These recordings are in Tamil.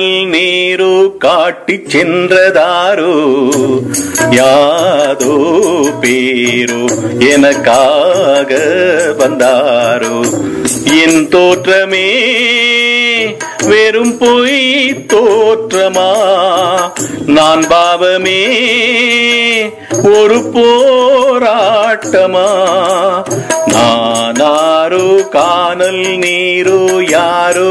காணல் நீரு காட்டிச் சென்றதாரோ யாதோ பேரோ எனக்காக வந்தாரோ என் தோற்றமே வெறும் பொய் தோற்றமா நான் பாவமே ஒரு போராட்டமா நானாரோ காணல் நீரோ யாரோ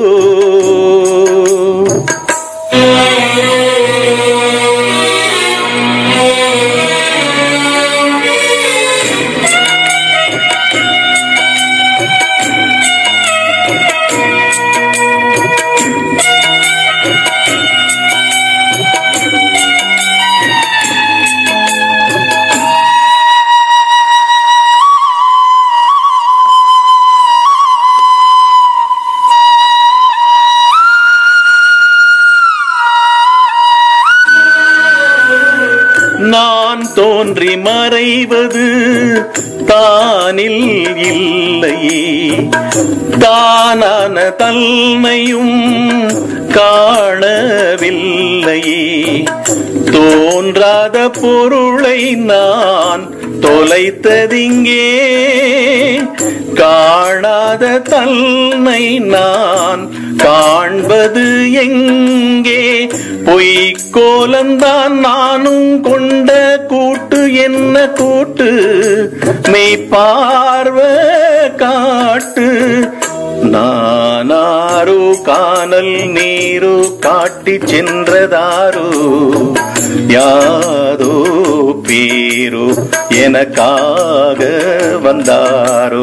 நான் தோன்றி மறைவது தானில் இல்லையே தானான தன்மையும் காணவில்லையே தோன்றாத பொருளை நான் தொலைத்ததிங்கே காணாத தன்னை நான் காண்பது எங்கே பொய்க்கோலந்தான் நானும் கொண்ட கூட்டு என்ன கூட்டு மெய் பார்வ காட்டு நானாரோ காணல் நீரோ காட்டி சென்றதாரோ யாதோ பேரோ எனக்காக வந்தாரோ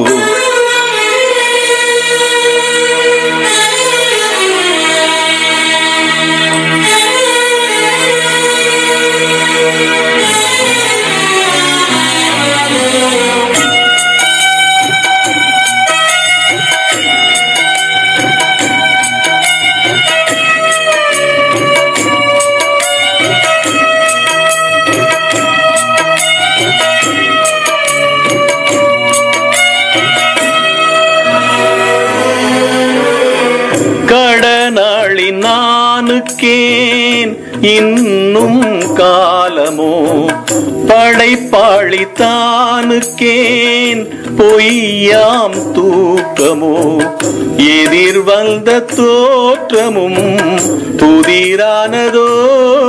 கடனாளி நானுக்கேன் இன்னும் காலமோ படைப்பாளி தானுக்கேன் பொய்யாம் தூக்கமோ எதிர் வந்த தோற்றமும் புதிரானதோ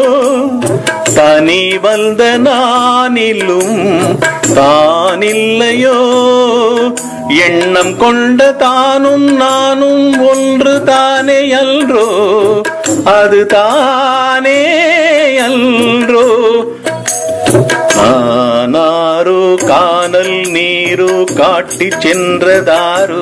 தனி வந்த நானிலும் தானில்லையோ எண்ணம் கொண்ட தானும் நானும் ஒன்று தானே அல்றோ அது தானே அல்றோ நானாரோ காணல் நீரோ காட்டி சென்றதாரோ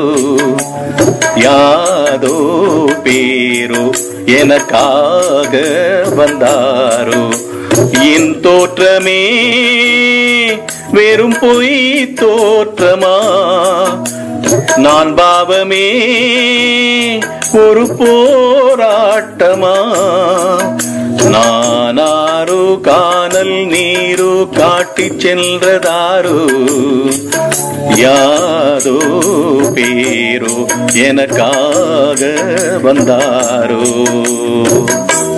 யாதோ பேரோ எனக்காக வந்தாரோ என் தோற்றமே வெறும் பொய் தோற்றமா நான் பாவமே ஒரு போராட்டமா நானாரோ காணல் நீரோ காட்டி சென்றதாரோ யாதோ பேரோ எனக்காக வந்தாரோ